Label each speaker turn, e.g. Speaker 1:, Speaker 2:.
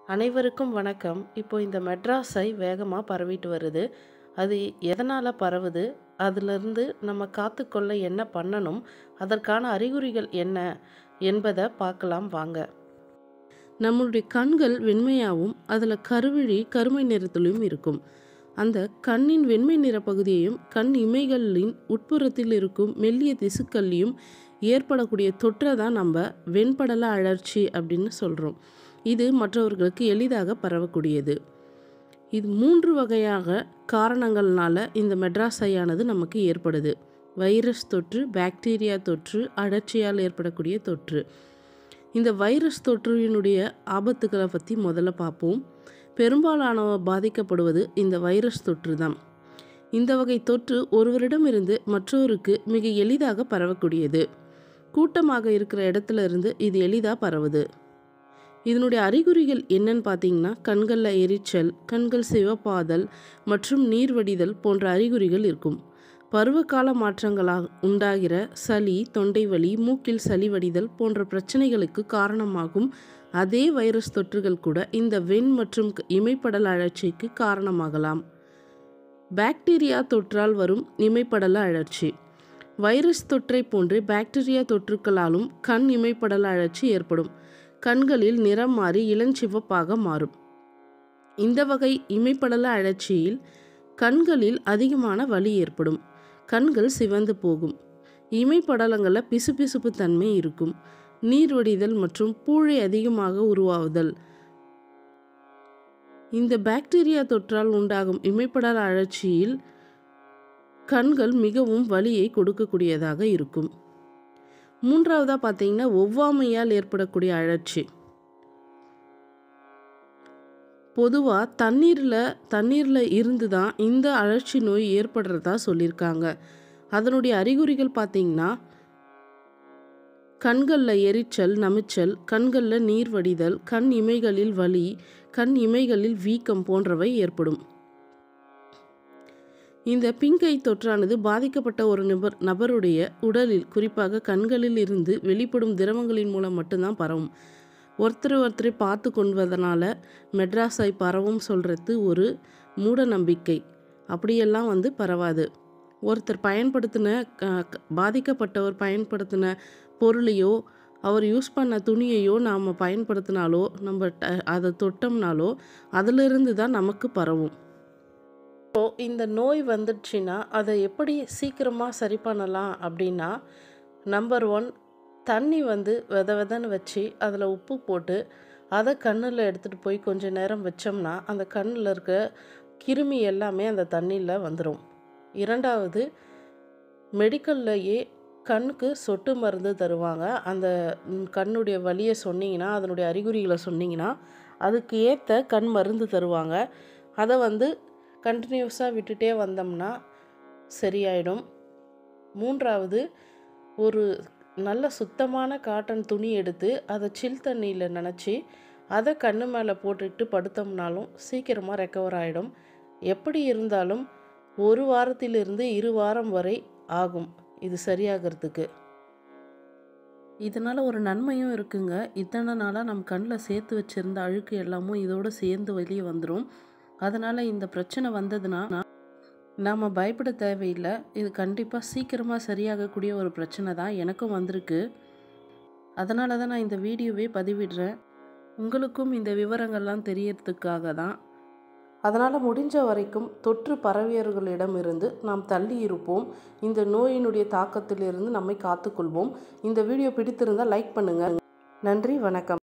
Speaker 1: அனைவருக்கும் வணக்கம் இப்போ இந்த மெட்ராஸை வேகமாக பரவிட்டு வருது அது எதனால் பரவுது அதிலிருந்து நம்ம காத்துக்கொள்ள என்ன பண்ணணும் அதற்கான அறிகுறிகள் என்ன என்பதை பார்க்கலாம் வாங்க நம்மளுடைய கண்கள் வெண்மையாகவும் அதில் கருவிழி கருமை நிறத்திலும் இருக்கும் அந்த கண்ணின் வெண்மை நிற பகுதியையும் கண் இமைகளின் உட்புறத்தில் இருக்கும் மெல்லிய திசுக்கள்லையும் ஏற்படக்கூடிய தொற்றை தான் நம்ம வெண்படல அழற்சி அப்படின்னு சொல்கிறோம் இது மற்றவர்களுக்கு எளிதாக பரவக்கூடியது இது மூன்று வகையாக காரணங்கள்னால இந்த மெட்ராஸையானது நமக்கு ஏற்படுது வைரஸ் தொற்று பாக்டீரியா தொற்று அழற்சியால் ஏற்படக்கூடிய தொற்று இந்த வைரஸ் தொற்றினுடைய ஆபத்துக்களை பற்றி முதல்ல பார்ப்போம் பெரும்பாலானவர் பாதிக்கப்படுவது இந்த வைரஸ் தொற்று தான் இந்த வகை தொற்று ஒருவரிடமிருந்து மற்றொருக்கு மிக எளிதாக பரவக்கூடியது கூட்டமாக இருக்கிற இடத்துல இருந்து இது எளிதாக பரவுது இதனுடைய அறிகுறிகள் என்னன்னு பார்த்தீங்கன்னா கண்களில் எரிச்சல் கண்கள் சிவப்பாதல் மற்றும் நீர் வடிதல் போன்ற அறிகுறிகள் இருக்கும் பருவகால மாற்றங்களால் உண்டாகிற சளி தொண்டை வலி மூக்கில் சளி வடிதல் போன்ற பிரச்சனைகளுக்கு காரணமாகும் அதே வைரஸ் தொற்றுகள் கூட இந்த வெண் மற்றும் இமைப்படல அழற்சிக்கு காரணமாகலாம் பாக்டீரியா தொற்றால் வரும் இமைப்படல அழற்சி வைரஸ் தொற்றை போன்று பாக்டீரியா தொற்றுக்களாலும் கண் இமைப்படல அழற்சி ஏற்படும் கண்களில் நிறம் மாறி இளஞ்சிவப்பாக மாறும் இந்த வகை இமைப்படல அழற்சியில் கண்களில் அதிகமான வலி ஏற்படும் கண்கள் சிவந்து போகும் இமைப்படலங்களில் பிசுபிசுப்பு தன்மை இருக்கும் நீர் வடிதல் மற்றும் பூழை அதிகமாக உருவாகுதல் இந்த பாக்டீரியா தொற்றால் உண்டாகும் இமைப்படல அழற்சியில் கண்கள் மிகவும் வலியை கொடுக்கக்கூடியதாக இருக்கும் மூன்றாவதாக பார்த்தீங்கன்னா ஒவ்வாமையால் ஏற்படக்கூடிய அழற்சி பொதுவாக தண்ணீரில் தண்ணீரில் இருந்து தான் இந்த அழற்சி நோய் ஏற்படுறதா சொல்லியிருக்காங்க அதனுடைய அறிகுறிகள் பார்த்தீங்கன்னா கண்களில் எரிச்சல் நமிச்சல் கண்களில் நீர் வடிதல் கண் இமைகளில் வலி கண் இமைகளில் வீக்கம் போன்றவை ஏற்படும் இந்த பிங்கை தொற்றானது பாதிக்கப்பட்ட ஒரு நபர் நபருடைய உடலில் குறிப்பாக கண்களில் இருந்து வெளிப்படும் திரவங்களின் மூலம் மட்டும்தான் பரவும் ஒருத்தர் ஒருத்தரை பார்த்து கொள்வதனால மெட்ராஸை பரவும் சொல்கிறது ஒரு மூட நம்பிக்கை அப்படியெல்லாம் வந்து பரவாது ஒருத்தர் பயன்படுத்தின பாதிக்கப்பட்டவர் பயன்படுத்தின பொருளையோ அவர் யூஸ் பண்ண துணியையோ நாம் பயன்படுத்தினாலோ நம்ம அதை தொட்டோம்னாலோ அதிலிருந்து தான் நமக்கு பரவும் இப்போ இந்த நோய் வந்துடுச்சுன்னா அதை எப்படி சீக்கிரமாக சரி பண்ணலாம் அப்படின்னா நம்பர் ஒன் தண்ணி வந்து வித விதன்னு வச்சு அதில் உப்பு போட்டு அதை கண்ணில் எடுத்துகிட்டு போய் கொஞ்சம் நேரம் வச்சோம்னா அந்த கண்ணில் இருக்க கிருமி எல்லாமே அந்த தண்ணியில் வந்துடும் இரண்டாவது மெடிக்கல்லையே கண்ணுக்கு சொட்டு மருந்து தருவாங்க அந்த கண்ணுடைய வலியை சொன்னீங்கன்னா அதனுடைய அறிகுறிகளை சொன்னீங்கன்னா அதுக்கு ஏற்ற கண் மருந்து தருவாங்க அதை வந்து கண்டினியூஸாக விட்டுட்டே வந்தோம்னா சரியாயிடும் மூன்றாவது ஒரு நல்ல சுத்தமான காட்டன் துணி எடுத்து அதை சில் தண்ணியில் நினச்சி அதை கண்ணு மேலே போட்டுட்டு படுத்தோம்னாலும் சீக்கிரமாக ரெக்கவர் ஆகிடும் எப்படி இருந்தாலும் ஒரு வாரத்திலிருந்து இரு வாரம் வரை ஆகும் இது சரியாகிறதுக்கு இதனால் ஒரு நன்மையும் இருக்குங்க இத்தனை நாளாக நம்ம கண்ணில் சேர்த்து வச்சுருந்த அழுக்கு எல்லாமும் இதோடு சேர்ந்து வெளியே வந்துடும் அதனால் இந்த பிரச்சனை வந்ததுன்னா நாம் பயப்பட தேவையில்லை இது கண்டிப்பாக சீக்கிரமாக சரியாகக்கூடிய ஒரு பிரச்சனை தான் எனக்கும் வந்திருக்கு அதனால தான் நான் இந்த வீடியோவே பதிவிடுறேன் உங்களுக்கும் இந்த விவரங்கள்லாம் தெரியறதுக்காக தான் அதனால் முடிஞ்ச வரைக்கும் தொற்று பரவியவர்களிடமிருந்து நாம் தள்ளி இருப்போம் இந்த நோயினுடைய தாக்கத்திலிருந்து நம்மை காத்துக்கொள்வோம் இந்த வீடியோ பிடித்திருந்தால் லைக் பண்ணுங்கள் நன்றி வணக்கம்